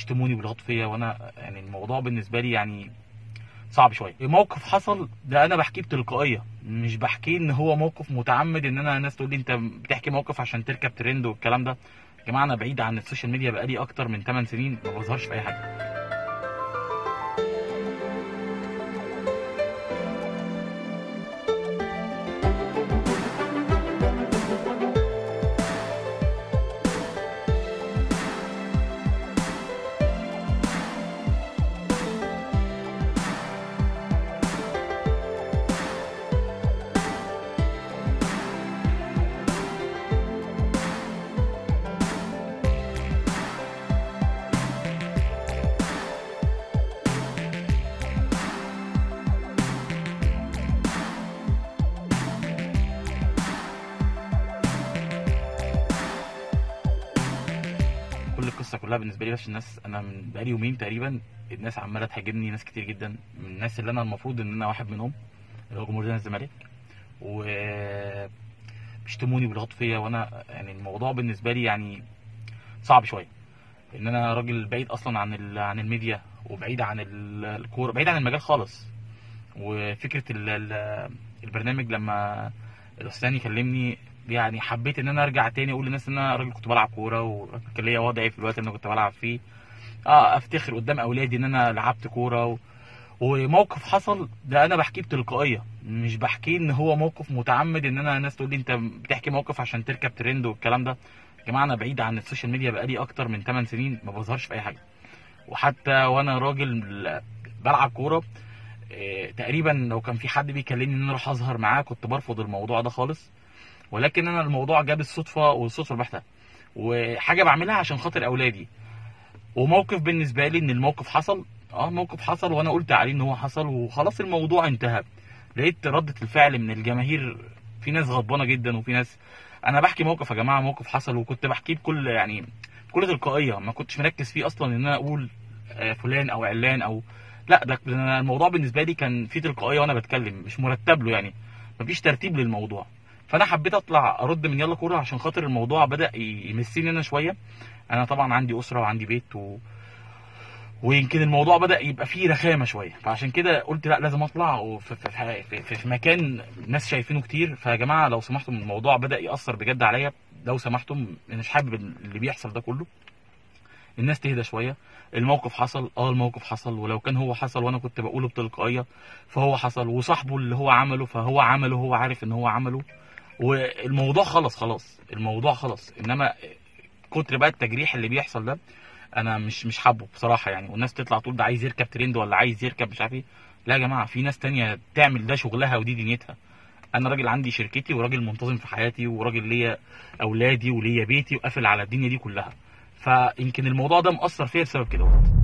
بيشتموني وبيضغطوا فيا وانا يعني الموضوع بالنسبه لي يعني صعب شويه موقف حصل ده انا بحكيه بتلقائيه مش بحكيه ان هو موقف متعمد ان انا ناس تقول لي انت بتحكي موقف عشان تركب ترند والكلام ده يا جماعه انا بعيد عن السوشيال ميديا بقالي اكتر من 8 سنين ما بظهرش في اي حاجه كل القصه كلها بالنسبه لي بس الناس انا من بقالي يومين تقريبا الناس عماله تهاجمني ناس كتير جدا من الناس اللي انا المفروض ان انا واحد منهم اللي هو جمهور نادي الزمالك و بيشتموني وبيضغطوا فيا وانا يعني الموضوع بالنسبه لي يعني صعب شويه ان انا راجل بعيد اصلا عن ال- عن الميديا وبعيد عن ال- الكوره بعيد عن المجال خالص وفكره ال- ال- البرنامج لما الاستاذ يكلمني يعني حبيت ان انا ارجع تاني اقول للناس ان انا راجل كنت بلعب كوره وكان ليا وضعي في الوقت اللي انا كنت بلعب فيه اه افتخر قدام اولادي ان انا لعبت كوره و... وموقف حصل ده انا بحكيه بتلقائيه مش بحكيه ان هو موقف متعمد ان انا ناس تقول لي انت بتحكي موقف عشان تركب ترند والكلام ده يا جماعه انا بعيد عن السوشيال ميديا بقالي اكتر من 8 سنين ما بظهرش في اي حاجه وحتى وانا راجل بلعب كوره آه، تقريبا لو كان في حد بيكلمني ان انا اروح اظهر معاه كنت برفض الموضوع ده خالص ولكن انا الموضوع جاب الصدفه والصدفه البحته وحاجه بعملها عشان خاطر اولادي وموقف بالنسبه لي ان الموقف حصل اه موقف حصل وانا قلت عليه ان هو حصل وخلاص الموضوع انتهى لقيت ردة الفعل من الجماهير في ناس غضبانه جدا وفي ناس انا بحكي موقف يا جماعه موقف حصل وكنت بحكيه بكل يعني بكل تلقائيه ما كنتش مركز فيه اصلا ان انا اقول آه، فلان او علان او لا ده أنا الموضوع بالنسبه لي كان فيه تلقائيه وانا بتكلم مش مرتب له يعني مفيش ترتيب للموضوع فانا حبيت اطلع ارد من يلا كوره عشان خاطر الموضوع بدا يمسني انا شويه انا طبعا عندي اسره وعندي بيت و... ويمكن الموضوع بدا يبقى فيه رخامه شويه فعشان كده قلت لا لازم اطلع وفي في, في, في, في مكان ناس شايفينه كتير فيا جماعه لو سمحتم الموضوع بدا ياثر بجد عليا لو سمحتم أنا مش حابب اللي بيحصل ده كله الناس تهدى شويه الموقف حصل اه الموقف حصل ولو كان هو حصل وانا كنت بقوله بتلقائيه فهو حصل وصاحبه اللي هو عمله فهو عمله هو عارف ان هو عمله والموضوع خلص خلاص الموضوع خلص انما كتر بقى التجريح اللي بيحصل ده انا مش مش حابه بصراحه يعني والناس تطلع تقول ده عايز يركب ترند ولا عايز يركب مش عارف ايه لا يا جماعه في ناس تانية تعمل ده شغلها ودي دنيتها انا راجل عندي شركتي وراجل منتظم في حياتي وراجل ليا اولادي وليا بيتي وقافل على الدنيا دي كلها فيمكن الموضوع ده مأثر فيا بسبب كده